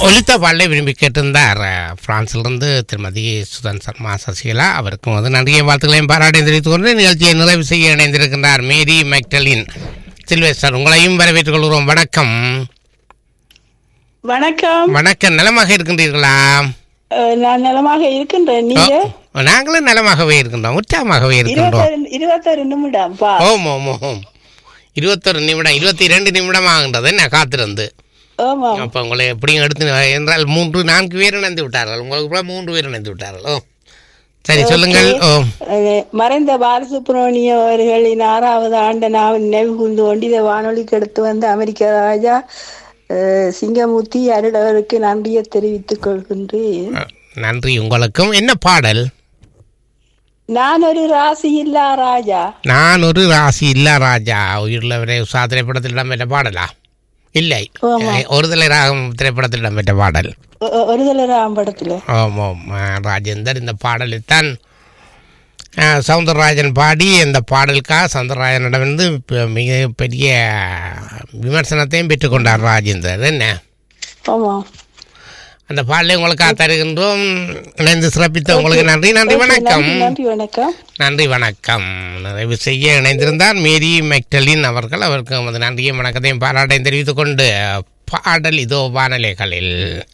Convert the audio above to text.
ஒலித்த பாடலை விரும்பி கேட்டிருந்தார் அஹ், பிரான்சிலிருந்து திருமதி சுதன் சர்மா சசிகலா அவருக்கும் வந்து நன்றிய வாழ்த்துக்களையும் பாராட்டி தெரிவித்துக் கொண்டு நிகழ்ச்சியை நிறைவு செய்ய இணைந்திருக்கின்றார் மேரி மெக்டலின் சில்வேஸ்டர் உங்களையும் வரவேற்றுக் கொள்கிறோம் வணக்கம் வணக்கம் வணக்கம் நலமாக இருக்கின்றீர்களா அஹ், நான் நலமாக இருக்கின்றேன் நீங்க ஓ, நாங்களும் நலமாகவே இருக்கின்றோம் உற்சாகமாகவே இருக்கின்றோம் இருபத்தொரு இருபத்தொரு நிமிடம் பா ஓம் ஓம் ஓம் இருபத்தொரு நிமிடம் இருபத்தி ரெண்டு நிமிடம் ஆகின்றது என்ன காத்திருந்து ஆமா அப்போ உங்களை எப்படியும் எடுத்து என்றால் மூன்று நான்கு பேர் இணைந்து விட்டார்கள் உங்களுக்கு கூட மூன்று பேர் இணைந்து விட்டார்கள் ஓ சரி சொல்லுங்கள் ஓ அஹ், மறைந்த பாலசுப்ரமணியம் அவர்களின் ஆறாவது ஆண்டு நான் நினைவு கூர்ந்து கொண்டு இதை வானொலிக்கு எடுத்து வந்த அமெரிக்க ராஜா அஹ், சிங்கமூர்த்தி அருளவருக்கு நன்றியை தெரிவித்துக் கொள்கின்றேன் நன்றி உங்களுக்கும் என்ன பாடல் நான் ஒரு ராசி இல்லா ராஜா நான் ஒரு ராசி இல்ல ராஜா உயிருள்ளவரை உஷா திரைப்படத்தில் இடம்பெற்ற பாடலா இல்லை ஆமா. அஹ், ஒருதலை ராகம் திரைப்படத்தில் இடம்பெற்ற பாடல் ஒ- ஒ- ஒரு தலராம் படத்துல ஆமாம் அஹ், ராஜேந்தர் இந்த பாடலைத்தான் அஹ், சவுந்தரராஜன் பாடி இந்த பாடலுக்காக சவுந்தரராஜனிடமிருந்து பெ- மிக பெரிய விமர்சனத்தையும் பெற்றுக்கொண்டார் ராஜேந்தர் என்ன ஆமா அந்த பாடலை உங்களுக்கு தருகின்றோம் இணைந்து சிறப்பித்த உங்களுக்கு நன்றி நன்றி வணக்கம் நன்றி நன்றி வணக்கம் நன்றி வணக்கம் நிறைவு செய்ய இணைந்திருந்தார் மேரி மெக்டலின் அவர்கள் அவருக்கு நமது நன்றியும் வணக்கத்தையும் பாராட்டையும் தெரிவித்துக் கொண்டு பாடல் இதோ வானலைகளில்